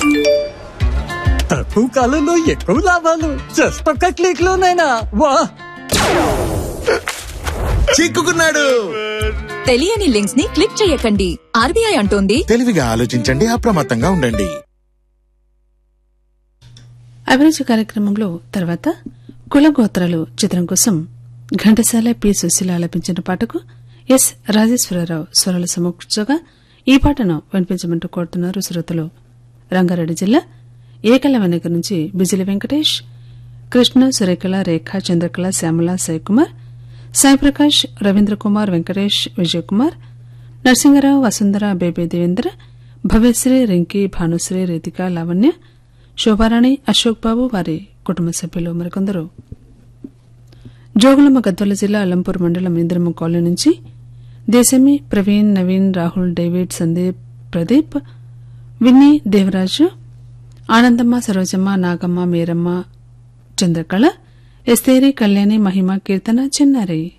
తక్కువ కాలంలో ఎక్కువ లాభాలు జస్ట్ ఒక్క క్లిక్ లోనైనా వా చిక్కుకున్నాడు తెలియని లింక్స్ ని క్లిక్ చేయకండి ఆర్బీఐ అంటోంది తెలివిగా ఆలోచించండి అప్రమత్తంగా ఉండండి అభిరుచి కార్యక్రమంలో తర్వాత కులగోత్రాలు చిత్రం కోసం ఘంటసాల పి సుశీల ఆలపించిన పాటకు ఎస్ రాజేశ్వరరావు స్వరాలు సమకూర్చగా ఈ పాటను వినిపించమంటూ కోరుతున్నారు శ్రోతలు రంగారెడ్డి జిల్లా ఏకల వెనక నుంచి బిజిలి వెంకటేష్ కృష్ణ సురేఖల రేఖ చంద్రకళ శ్యామల సాయికుమార్ సాయిప్రకాష్ రవీంద్ర కుమార్ వెంకటేష్ విజయకుమార్ నరసింగరావు వసుంధర బేబీ దేవేంద్ర భవ్యశ్రీ రింకి భానుశ్రీ రీతిక లావణ్య శోభారాణి అశోక్ బాబు వారి కుటుంబ సభ్యులు మరికొందరు జోగులమ్మ గద్వాల జిల్లా అలంపూర్ మండలం ఇంద్రమ్మ కాలనీ నుంచి దేశమి ప్రవీణ్ నవీన్ రాహుల్ డేవిడ్ సందీప్ ప్రదీప్ విన్నీ దేవరాజు ఆనందమ్మ సరోజమ్మ నాగమ్మ మీరమ్మ చంద్రకళ ఎస్తేరి కళ్యాణి మహిమ కీర్తన చిన్నారి